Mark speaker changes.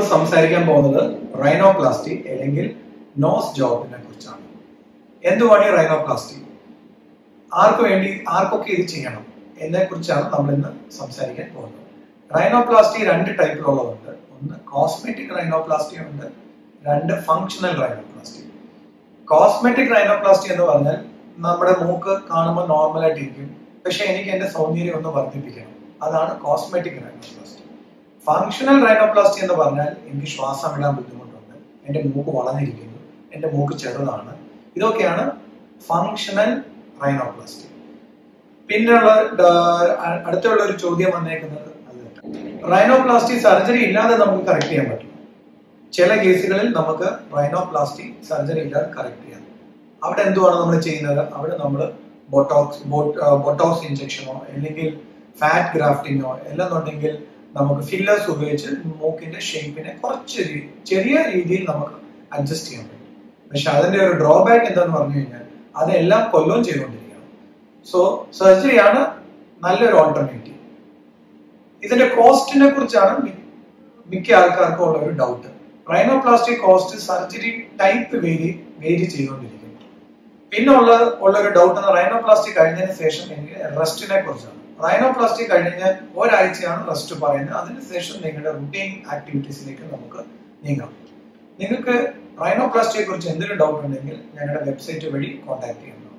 Speaker 1: സംസാരിക്കാൻ പോകുന്നത് റൈനോപ്ലാസ്റ്റി അല്ലെങ്കിൽ നോസ് ജോബിനെ കുറിച്ചാണ് എന്തുവാണ് ഈ റൈനോപ്ലാസ്റ്റി ആർക്ക് വേണ്ടി ആർക്കൊക്കെ ഇത് ചെയ്യണം എന്നെ കുറിച്ചാണ് നമ്മൾ ഇന്ന് സംസാരിക്കാൻ പോകുന്നത് റൈനോപ്ലാസ്റ്റി രണ്ട് ടൈപ്പിലുള്ളതുണ്ട് ഒന്ന് കോസ്മെറ്റിക് റൈനോപ്ലാസ്റ്റി ഉണ്ട് രണ്ട് ഫങ്ഷണൽ റൈനോപ്ലാസ്റ്റി കോസ്മെറ്റിക് റൈനോപ്ലാസ്റ്റി എന്ന് പറഞ്ഞാൽ നമ്മുടെ മൂക്ക് കാണുമ്പോൾ നോർമൽ ആയിട്ടിരിക്കും പക്ഷെ എനിക്ക് എന്റെ സൗന്ദര്യം ഒന്ന് വർദ്ധിപ്പിക്കണം അതാണ് കോസ്മെറ്റിക് റൈനോപ്ലാസ്റ്റി ഫങ്ഷണൽ റൈനോപ്ലാസ്റ്റി എന്ന് പറഞ്ഞാൽ എനിക്ക് ശ്വാസം വിടാൻ ബുദ്ധിമുട്ടുണ്ട് എന്റെ മൂക്ക് വളഞ്ഞിരിക്കുന്നു എന്റെ മൂക്ക് ചെറുതാണ് ഇതൊക്കെയാണ് ഫങ്ഷണൽ റൈനോപ്ലാസ്റ്റി പിന്നെയുള്ള അടുത്തുള്ള ഒരു ചോദ്യം വന്നേക്കുന്നത് റൈനോപ്ലാസ്റ്റി സർജറി ഇല്ലാതെ നമുക്ക് കറക്റ്റ് ചെയ്യാൻ പറ്റും ചില കേസുകളിൽ നമുക്ക് റൈനോപ്ലാസ്റ്റി സർജറി ഇല്ലാതെ കറക്റ്റ് ചെയ്യാം അവിടെ എന്തുവാണ് നമ്മൾ ചെയ്യുന്നത് അവിടെ നമ്മൾ ബൊട്ടോക്സ് ബൊട്ടോക്സ് ഇഞ്ചക്ഷനോ അല്ലെങ്കിൽ ഫാറ്റ് ഗ്രാഫ്റ്റിങ്ങോ എല്ലെന്നുണ്ടെങ്കിൽ നമുക്ക് ഫില്ലേഴ്സ് ഉപയോഗിച്ച് മൂക്കിന്റെ ഷേപ്പിനെ കുറച്ച് ചെറിയ രീതിയിൽ നമുക്ക് അഡ്ജസ്റ്റ് ചെയ്യാൻ പറ്റും പക്ഷെ അതിന്റെ ഒരു ഡ്രോബാക്ക് എന്താന്ന് പറഞ്ഞു കഴിഞ്ഞാൽ അതെല്ലാം കൊല്ലവും ചെയ്തുകൊണ്ടിരിക്കണം സോ സർജറിയാണ് നല്ലൊരു ഓൾട്ടർനേറ്റീവ് ഇതിന്റെ കോസ്റ്റിനെ കുറിച്ചാണ് മിക്ക ആൾക്കാർക്കും ഉള്ള ഒരു doubt rhinoplasty cost surgery type vary vary ചെയ്തുകൊണ്ടിരിക്കുന്നു പിന്നെ ഉള്ള ഉള്ള ഒരു ഡൗട്ട് റൈനോപ്ലാസ്റ്റി കഴിഞ്ഞതിന് ശേഷം എനിക്ക് റെസ്റ്റിനെ കുറിച്ചാണ് റൈനോപ്ലാസ്റ്റി കഴിഞ്ഞ് ഒരാഴ്ചയാണ് റെസ്റ്റ് പറയുന്നത് അതിനുശേഷം നിങ്ങളുടെ റുട്ടീൻ ആക്ടിവിറ്റീസിലേക്ക് നമുക്ക് നീങ്ങാം നിങ്ങൾക്ക് റൈനോപ്ലാസ്റ്റിയെ കുറിച്ച് എന്തെങ്കിലും ഡൗട്ട് ഉണ്ടെങ്കിൽ ഞങ്ങളുടെ വെബ്സൈറ്റ് വഴി കോൺടാക്ട് ചെയ്യാം